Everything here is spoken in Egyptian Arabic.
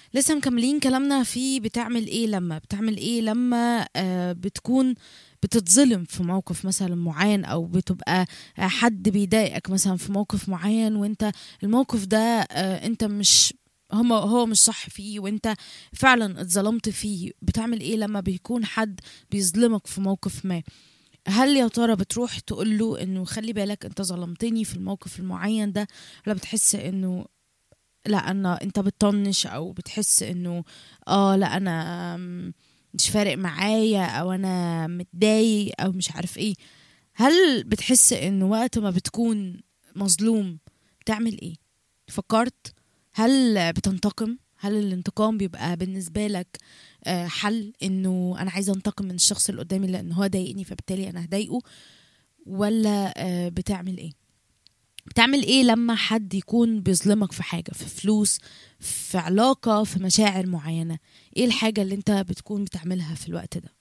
لسه مكملين كلامنا في بتعمل ايه لما بتعمل ايه لما آه بتكون بتتظلم في موقف مثلا معين او بتبقى آه، حد بيضايقك مثلا في موقف معين وانت الموقف ده آه انت مش هو هو مش صح فيه وانت فعلا اتظلمت فيه بتعمل ايه لما بيكون حد بيظلمك في موقف ما هل يا ترى بتروح تقول له انه خلي بالك انت ظلمتني في الموقف المعين ده ولا بتحس انه لا انا انت بتطنش او بتحس انه اه لا انا م- مش فارق معايا او انا متضايق او مش عارف ايه هل بتحس انه وقت ما بتكون مظلوم بتعمل ايه فكرت هل بتنتقم هل الانتقام بيبقى بالنسبة لك آه، حل انه انا عايزة انتقم من الشخص اللي قدامي لان هو ضايقني فبالتالي انا هضايقه ولا آه، بتعمل ايه بتعمل ايه لما حد يكون بيظلمك في حاجة في فلوس في علاقة في مشاعر معينة ايه الحاجة اللي انت بتكون بتعملها في الوقت ده